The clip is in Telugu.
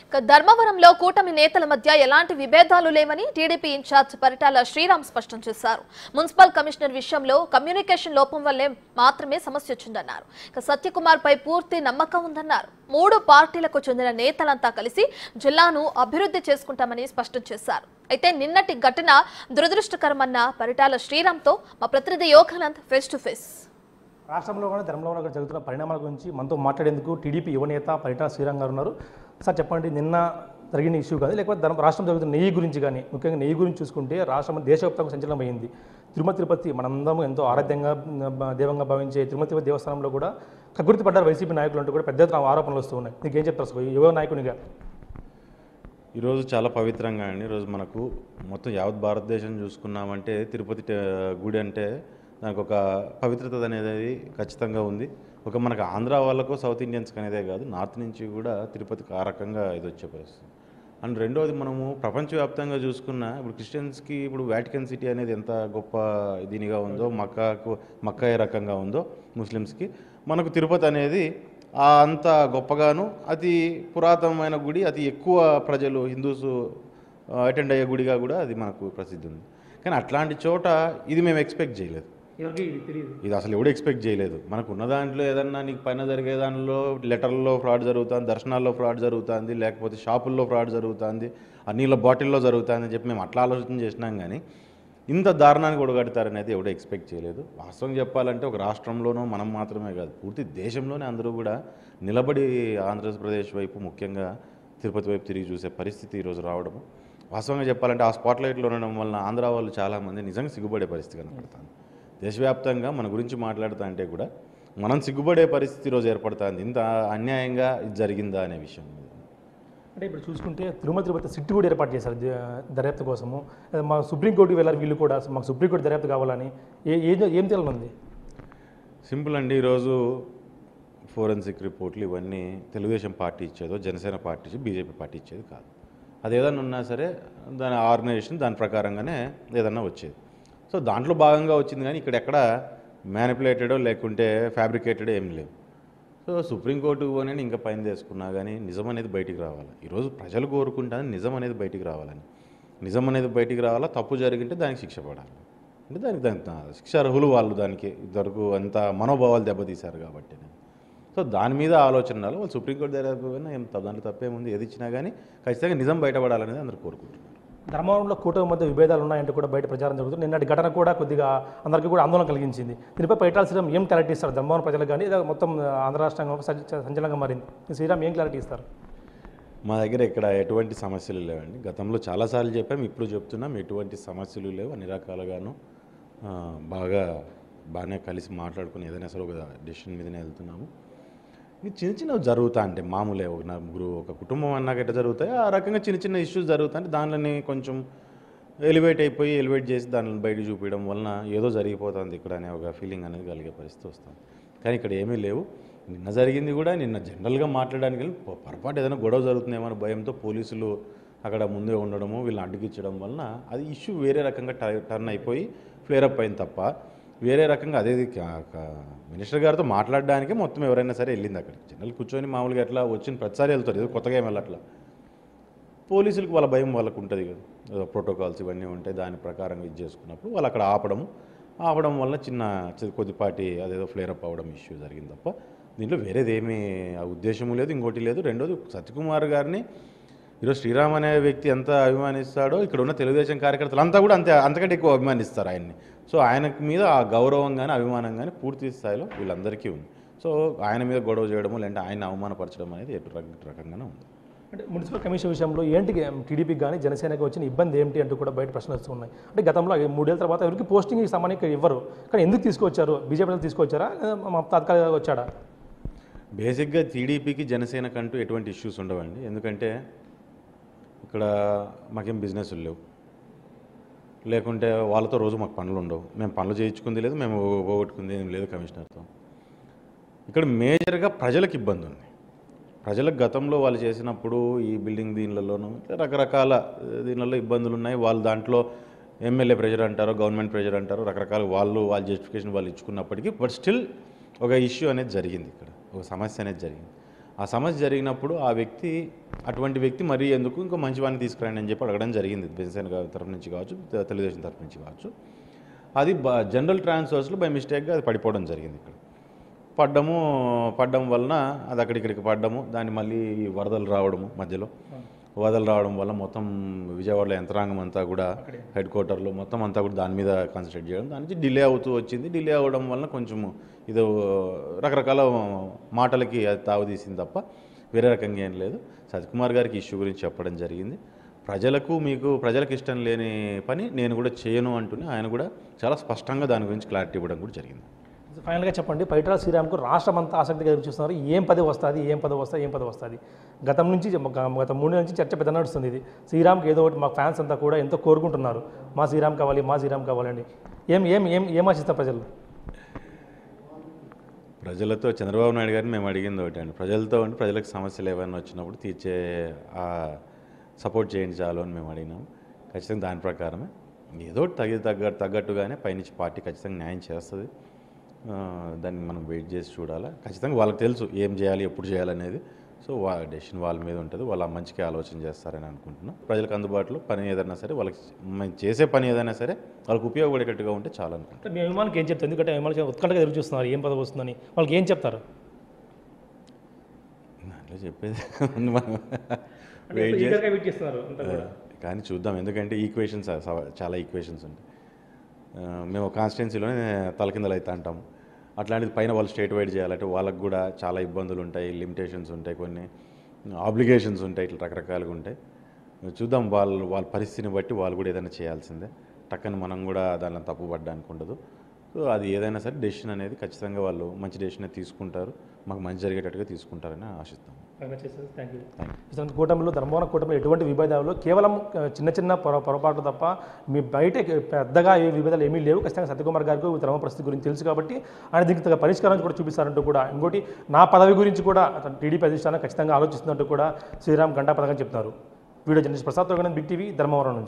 ఇక ధర్మవరంలో కూటమి నేతల మధ్య ఎలాంటి విభేదాలు లేవని టీడీపీ ఇన్ఛార్జ్ పరిటాల శ్రీరామ్ స్పష్టం చేశారు మున్సిపల్ కమిషనర్ విషయంలో కమ్యూనికేషన్ లోపం వల్లే మాత్రమే సమస్య వచ్చిందన్నారు ఇక సత్యకుమార్ పై పూర్తి నమ్మకం ఉందన్నారు మూడు పార్టీలకు చెందిన నేతలంతా కలిసి జిల్లాను అభివృద్ధి చేసుకుంటామని స్పష్టం చేశారు అయితే నిన్నటి ఘటన దురదృష్టకరమన్న పరిటాల శ్రీరామ్తో మా ప్రతినిధి యోగానంద్ ఫేస్ టు ఫేస్ రాష్ట్రంలో కూడా ధర్మంలో కూడా జరుగుతున్న పరిణామాల గురించి మనతో మాట్లాడేందుకు టీడీపీ యువనేత పరిటాల శ్రీరామ్ గారు ఉన్నారు సార్ చెప్పండి నిన్న జరిగిన ఇష్యూ కానీ లేకపోతే ధర్మ రాష్ట్రం జరుగుతున్న నెయ్యి గురించి కానీ ముఖ్యంగా నెయ్యి గురించి చూసుకుంటే రాష్ట్రం దేశవ్యాప్తంగా సంచలనం అయింది తిరుమల తిరుపతి మనందరం ఎంతో ఆరాధ్యంగా బ- దేవంగా భావించే తిరుమల తిరుపతి దేవస్థానంలో కూడా కగుర్తి పడ్డారు వైసీపీ నాయకులు అంటూ కూడా పెద్ద ఎత్తున ఆరోపణలు వస్తూ ఉన్నాయి నీకు ఏం చెప్తారు అసలు యువ నాయకునిగా ఈరోజు చాలా పవిత్రంగా అండి ఈరోజు మనకు మొత్తం యావత్ భారతదేశం చూసుకున్నామంటే తిరుపతి ట- గుడి అంటే దానికి ఒక పవిత్రత అనేది ఖచ్చితంగా ఉంది ఒక మనకు ఆంధ్ర వాళ్ళకు సౌత్ ఇండియన్స్కి అనేదే కాదు నార్త్ నుంచి కూడా తిరుపతికి ఆ రకంగా ఇది వచ్చే పరిస్థితి అండ్ రెండోది మనము ప్రపంచవ్యాప్తంగా చూసుకున్న ఇప్పుడు క్రిస్టియన్స్కి ఇప్పుడు వాటికన్ సిటీ అనేది ఎంత గొప్ప దీనిగా ఉందో మక్కాకు మక్కా ఏ రకంగా ఉందో ముస్లిమ్స్కి మనకు తిరుపతి అనేది ఆ అంత గొప్పగాను అతి పురాతనమైన గుడి అతి ఎక్కువ ప్రజలు హిందూస్ అటెండ్ అయ్యే గుడిగా కూడా అది మనకు ప్రసిద్ధి ఉంది కానీ అట్లాంటి చోట ఇది మేము ఎక్స్పెక్ట్ చేయలేదు ఎవరికి తెలియదు ఇది అసలు ఎవడు ఎక్స్పెక్ట్ చేయలేదు మనకు ఉన్న దాంట్లో ఏదన్నా నీకు పైన జరిగే దానిలో లెటర్లో ఫ్రాడ్ జరుగుతుంది దర్శనాల్లో ఫ్రాడ్ జరుగుతుంది లేకపోతే షాపుల్లో ఫ్రాడ్ జరుగుతుంది ఆ నీళ్ళ బాటిల్లో జరుగుతుంది అని చెప్పి మేము అట్లా ఆలోచన చేసినాం కానీ ఇంత దారుణానికి ఒడగడతారనేది ఎవడో ఎక్స్పెక్ట్ చేయలేదు వాస్తవం చెప్పాలంటే ఒక రాష్ట్రంలోనూ మనం మాత్రమే కాదు పూర్తి దేశంలోనే అందరూ కూడా నిలబడి ఆంధ్రప్రదేశ్ వైపు ముఖ్యంగా తిరుపతి వైపు తిరిగి చూసే పరిస్థితి ఈరోజు రావడము వాస్తవంగా చెప్పాలంటే ఆ స్పాట్లైట్లో ఉండడం వలన ఆంధ్ర వాళ్ళు చాలామంది నిజంగా సిగ్గుపడే పరిస్థితి కనపడుతుంది దేశవ్యాప్తంగా మన గురించి మాట్లాడుతా అంటే కూడా మనం సిగ్గుపడే పరిస్థితి ఈరోజు ఏర్పడుతుంది ఇంత అన్యాయంగా ఇది జరిగిందా అనే విషయం మీద అంటే ఇప్పుడు చూసుకుంటే తిరుమల తిరుపతి సిట్టు కూడా ఏర్పాటు చేశారు ద- దర్యాప్తు కోసము అదే మా సుప్రీంకోర్టుకి వెళ్ళారు వీళ్ళు కూడా మాకు సుప్రీంకోర్టు దర్యాప్తు కావాలని ఏ ఏం ఏం తెలియనుంది సింపుల్ అండి ఈరోజు ఫోరెన్సిక్ రిపోర్ట్లు ఇవన్నీ తెలుగుదేశం పార్టీ ఇచ్చేదో జనసేన పార్టీ ఇచ్చేది బీజేపీ పార్టీ ఇచ్చేది కాదు అది ఏదన్నా ఉన్నా సరే దాని ఆర్గనైజేషన్ దాని ప్రకారంగానే ఏదన్నా వచ్చేది సో దాంట్లో భాగంగా వచ్చింది కానీ ఇక్కడ ఎక్కడ మ్యానిపులేటెడో లేకుంటే ఫ్యాబ్రికేటెడో ఏం లేవు సో సుప్రీంకోర్టు పోనీ ఇంకా పైన తీసుకున్నా కానీ నిజం అనేది బయటికి రావాలి ఈరోజు ప్రజలు కోరుకుంటాను నిజం అనేది బయటికి రావాలని నిజం అనేది బయటికి రావాలా తప్పు జరిగింటే దానికి శిక్ష పడాలి అంటే దానికి దానికి శిక్ష అర్హులు వాళ్ళు దానికి ఇద్దరు అంత మనోభావాలు దెబ్బతీశారు కాబట్టి సో దాని మీద ఆలోచన ఉండాలి వాళ్ళు సుప్రీంకోర్టు దగ్గర ఏం త- దాంట్లో తప్పేముంది ఏది ఇచ్చినా కానీ ఖచ్చితంగా నిజం బయటపడాలనేది అందరూ కోరుకుంటున్నారు ధర్మవరంలో కూటమి మధ్య విభేదాలు ఉన్నాయంటూ కూడా బయట ప్రచారం జరుగుతుంది నిన్నటి ఘటన కూడా కొద్దిగా అందరికీ కూడా ఆందోళన కలిగించింది దీనిపై పైటాల శ్రీరామ్ ఏం క్లారిటీ ఇస్తారు ధర్మవరం ప్రజలకు కానీ లేదా మొత్తం ఆంధ్ర రాష్ట్రంగా సంచ- సంచలనంగా మారింది శ్రీరామ్ ఏం క్లారిటీ ఇస్తారు మా దగ్గర ఇక్కడ ఎటువంటి సమస్యలు లేవండి గతంలో చాలాసార్లు చెప్పాం ఇప్పుడు చెప్తున్నాం ఎటువంటి సమస్యలు లేవు అన్ని రకాలుగాను ఆ, బాగా బాగానే కలిసి మాట్లాడుకుని ఏదైనా సరే ఒక డెసిషన్ మీదనే వెళ్తున్నాము ఇది చిన్న చిన్నవి జరుగుతా అంటే మామూలే ఒక నలుగురు ఒక కుటుంబం అన్నాక ఎట్లా జరుగుతాయి ఆ రకంగా చిన్న చిన్న ఇష్యూస్ జరుగుతాయి దానిలోని కొంచెం ఎలివేట్ అయిపోయి ఎలివేట్ చేసి దానిని బయట చూపించడం వలన ఏదో జరిగిపోతుంది ఇక్కడ అనే ఒక ఫీలింగ్ అనేది కలిగే పరిస్థితి వస్తుంది కానీ ఇక్కడ ఏమీ లేవు నిన్న జరిగింది కూడా నిన్న జనరల్గా మాట్లాడడానికి వెళ్ళి పొ- పొరపాటు ఏదైనా గొడవ జరుగుతుందేమో అనే భయంతో పోలీసులు అక్కడ ముందే ఉండడము వీళ్ళని అడ్డుకిచ్చడం వలన అది ఇష్యూ వేరే రకంగా ట- టర్న్ అయిపోయి ఫ్లేరప్ అయింది తప్ప వేరే రకంగా అదే క- క- మినిస్టర్ గారితో మాట్లాడడానికి మొత్తం ఎవరైనా సరే వెళ్ళింది అక్కడికి జనరల్ కూర్చొని మామూలుగా ఎట్లా వచ్చిన ప్రతిసారి వెళ్తారు ఏదో కొత్తగా ఏం వెళ్ళట్లా పోలీసులకు వాళ్ళ భయం వాళ్ళకు ఉంటుంది కదా ఏదో ప్రోటోకాల్స్ ఇవన్నీ ఉంటాయి దాని ప్రకారం ఇది చేసుకున్నప్పుడు వాళ్ళు అక్కడ ఆపడం ఆపడం వల్ల చిన్న చి- కొద్దిపాటి అదేదో ఫ్లేరప్ అవ్వడం ఇష్యూ జరిగింది తప్ప దీంట్లో వేరేది ఏమీ ఆ ఉద్దేశము లేదు ఇంకోటి లేదు రెండోది సత్యకుమార్ గారిని ఈరోజు శ్రీరామ్ అనే వ్యక్తి ఎంత అభిమానిస్తాడో ఇక్కడ ఉన్న తెలుగుదేశం కార్యకర్తలు అంతా కూడా అంతే అంతకంటే ఎక్కువ అభిమానిస్తారు ఆయన్ని సో ఆయన మీద ఆ గౌరవం కానీ అభిమానం కానీ పూర్తి స్థాయిలో వీళ్ళందరికీ ఉంది సో ఆయన మీద గొడవ చేయడము లేదంటే ఆయన అవమానపరచడం అనేది ఎటు రక- రకంగానే ఉంది అంటే మున్సిపల్ కమిషన్ విషయంలో ఏంటి టీడీపీకి కానీ జనసేనకి వచ్చిన ఇబ్బంది ఏంటి అంటూ కూడా బయట ప్రశ్నలు వస్తూ ఉన్నాయి అంటే గతంలో ఈ మూడేళ్ల తర్వాత ఎవరికి పోస్టింగ్ సామాన్య ఇక్కడ ఇవ్వరు కానీ ఎందుకు తీసుకొచ్చారు బీజేపీ తీసుకొచ్చారా లేదా మా తాత్కాలికంగా వచ్చాడా బేసిక్గా టీడీపీకి జనసేనకంటూ ఎటువంటి ఇష్యూస్ ఉండవండి ఎందుకంటే ఇక్కడ మాకేం బిజినెస్లు లేవు లేకుంటే వాళ్ళతో రోజు మాకు పనులు ఉండవు మేము పనులు చేయించుకుంది లేదు మేము పోగొట్టుకుంది ఏం లేదు కమిషనర్తో ఇక్కడ మేజర్గా ప్రజలకు ఇబ్బంది ఉంది ప్రజలకు గతంలో వాళ్ళు చేసినప్పుడు ఈ బిల్డింగ్ దీనిలలోనూ ఇట్లా రకరకాల ఆ, దీనిలలో ఇబ్బందులు ఉన్నాయి వాళ్ళు దాంట్లో ఎమ్మెల్యే ప్రెజర్ అంటారు గవర్నమెంట్ ప్రెజర్ అంటారు రకరకాల వాళ్ళు వాళ్ళ జస్టిఫికేషన్ వాళ్ళు ఇచ్చుకున్నప్పటికీ బట్ స్టిల్ ఒక ఇష్యూ అనేది జరిగింది ఇక్కడ ఒక సమస్య అనేది జరిగింది ఆ సమస్య జరిగినప్పుడు ఆ వ్యక్తి అటువంటి వ్యక్తి మరీ ఎందుకు ఇంకో మంచి వాడిని తీసుకురండి అని చెప్పి అడగడం జరిగింది జనసేన గా- తరఫు నుంచి కావచ్చు తె- తెలుగుదేశం తరఫు నుంచి కావచ్చు అది బ జనరల్ ట్రాన్స్ఫర్స్లో బై మిస్టేక్గా అది పడిపోవడం జరిగింది ఇక్కడ పడ్డము పడ్డం వలన అది అక్కడిక్కడికి పడ్డము దాన్ని మళ్ళీ వరదలు రావడము మధ్యలో వరదలు రావడం వల్ల మొత్తం విజయవాడలో యంత్రాంగం అంతా కూడా హెడ్ క్వార్టర్లో మొత్తం అంతా కూడా దాని మీద కాన్సన్ట్రేట్ చేయడం దాని నుంచి డిలే అవుతూ వచ్చింది డిలే అవ్వడం వలన కొంచెం ఇది రకరకాల మాటలకి అది తావుతీసింది తప్ప వేరే రకంగా ఏం లేదు సత్యకుమార్ గారికి ఇష్యూ గురించి చెప్పడం జరిగింది ప్రజలకు మీకు ప్రజలకు ఇష్టం లేని పని నేను కూడా చేయను అంటూనే ఆయన కూడా చాలా స్పష్టంగా దాని గురించి క్లారిటీ ఇవ్వడం కూడా జరిగింది ఫైనల్గా చెప్పండి పైటల శ్రీరామ్కు రాష్ట్రం అంతా ఆసక్తిగా ఎదురు చూస్తున్నారు ఏం పదవి వస్తుంది ఏం పదవి వస్తుంది ఏం పదవి వస్తుంది గతం నుంచి గ- గత మూడు నెలల నుంచి చర్చ పెద్ద నడుస్తుంది ఇది శ్రీరామ్కి ఏదో ఒకటి మా ఫ్యాన్స్ అంతా కూడా ఎంతో కోరుకుంటున్నారు మా శ్రీరామ్ కావాలి మా శ్రీరామ్ కావాలండి ఏం ఏం ఏం ఏం ఆశిస్తారు ప్రజలు ప్రజలతో చంద్రబాబు నాయుడు గారిని మేము అడిగింది ఒకటి అండి ప్రజలతో అంటే ప్రజలకు సమస్యలు ఏమైనా వచ్చినప్పుడు తీర్చే ఆ సపోర్ట్ చేయండి చాలు అని మేము అడిగినాం ఖచ్చితంగా దాని ప్రకారమే ఏదో ఒకటి తగి తగ్గ తగ్గట్టుగానే పైనుంచి పార్టీ ఖచ్చితంగా న్యాయం చేస్తుంది ఆ, దాన్ని మనం వెయిట్ చేసి చూడాలా ఖచ్చితంగా వాళ్ళకి తెలుసు ఏం చేయాలి ఎప్పుడు చేయాలనేది సో వా డెసిషన్ వాళ్ళ మీద ఉంటుంది వాళ్ళ మంచికి ఆలోచన చేస్తారని అనుకుంటున్నాం ప్రజలకు అందుబాటులో పని ఏదైనా సరే వాళ్ళకి మేము చేసే పని ఏదైనా సరే వాళ్ళకి ఉపయోగపడేటట్టుగా ఉంటే చాలు అనుకుంటున్నాం అంటే మీ అభిమానికి ఏం చెప్తారు ఎందుకంటే అభిమానులు ఉత్కంఠగా ఎదురు చూస్తున్నారు ఏం పదవి వస్తుందని వాళ్ళకి ఏం చెప్తారు దాంట్లో చెప్పేది ఉంది మనం వెయిట్ చేసి వెయిట్ చేస్తున్నారు కానీ చూద్దాం ఎందుకంటే ఈక్వేషన్స్ చాలా ఈక్వేషన్స్ ఉంటాయి ఆ, మేము కాన్స్టిట్యున్సీలోనే తలకిందలు అవుతా అంటాము అట్లాంటిది పైన వాళ్ళు స్టేట్ వైడ్ చేయాలంటే వాళ్ళకి కూడా చాలా ఇబ్బందులు ఉంటాయి లిమిటేషన్స్ ఉంటాయి కొన్ని ఆబ్లిగేషన్స్ ఉంటాయి ఇట్లా రకరకాలుగా ఉంటాయి చూద్దాం వాళ్ళు వాళ్ళ పరిస్థితిని బట్టి వాళ్ళు కూడా ఏదైనా చేయాల్సిందే టక్కని మనం కూడా దానిలో తప్పు పడ్డానికి ఉండదు సో అది ఏదైనా సరే డెసిషన్ అనేది ఖచ్చితంగా వాళ్ళు మంచి డెసిషన్ తీసుకుంటారు మాకు మంచి జరిగేటట్టుగా తీసుకుంటారని ఆశిస్తాం థ్యాంక్ యూ కూటమిలో ధర్మవరం కూటమిలో ఎటువంటి విభేదాలు కేవలం ఆ, చిన్న చిన్న పొర పొరపాటు తప్ప మీ బయట పెద్దగా ఏ విభేదాలు ఏమీ లేవు ఖచ్చితంగా సత్యకుమార్ గారికి ధర్మ పరిస్థితి గురించి తెలుసు కాబట్టి ఆయన దీనికి తగ్గ పరిష్కారం కూడా చూపిస్తారంటూ కూడా ఇంకోటి నా పదవి గురించి కూడా టీడీపీ అధిష్టానం ఖచ్చితంగా ఆలోచిస్తున్నట్టు కూడా శ్రీరామ్ గంటా పథకం చెప్తున్నారు video journalist Prasad big TV Dharmavaram నుంచి